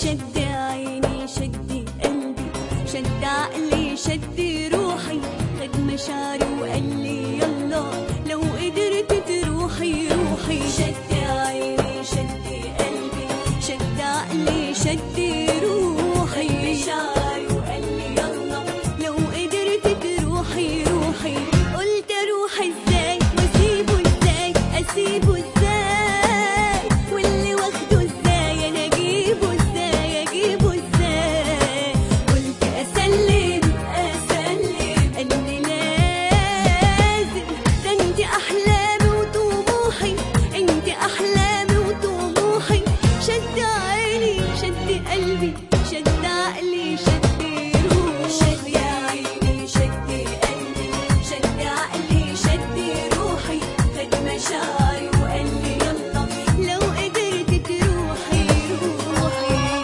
شد عيني شد قلبي شد عقلي شد روحي خد مشاعري وقال لي يلا لو قدرت تروحي روحي شد عيني شد قلبي شد عقلي شد روحي مشاعري وقال لي يلا لو قدرت تروحي روحي قلت اروح ازاي واسيبه ازاي اسيبه ازاي واللي واخده ازاي انا اجيبه ازاي اجيبه ازاي قلت اسلم اسلم اني لازم ده انت احلامي وطموحي انت احلامي وطموحي شد عيني شد قلبي شد عقلي شد روحي شد عيني شد قلبي شد عقلي شد روحي خد مشاعري وقال لي يلا لو قدرت تروحي روحي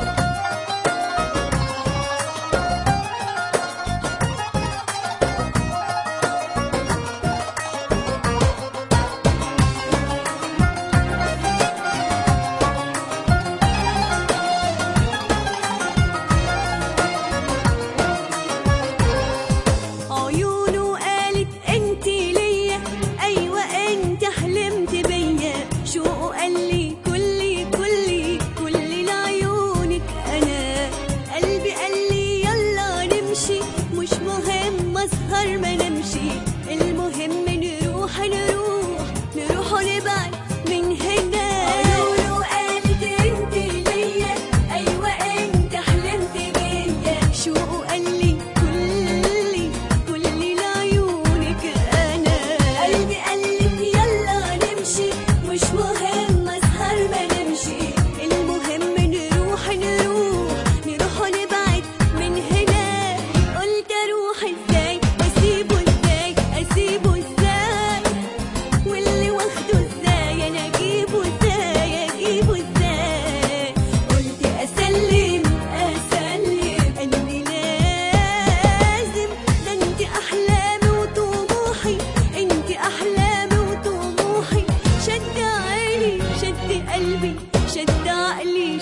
عيونه قالت انت ليا ايوه انت حلمت بيا شوقه قال لي كلي كلي كل لعيونك انا قلبي قال لي يلا نمشي مش مهم اسهر ما نمشي المهم نروح نروح نروح ونبعد من هنا عيونه قالت انت ليا ايوه انت حلمت بيا شوقه قال لي كلي كل لعيونك انا قلبي قال لي يلا نمشي مش مهم اسهر ما نمشي المهم نروح نروح نروح ونبعد من هنا قلت اروح ازاي اسيبه ازاي اسيبه ازاي واللي واخده ازاي انا اجيبه ازاي اجيبه ازاي قلت اسلم اسلم اني لازم ده انت احلامي وطموحي انت احلامي وطموحي شد عيني شد قلبي شد عقلي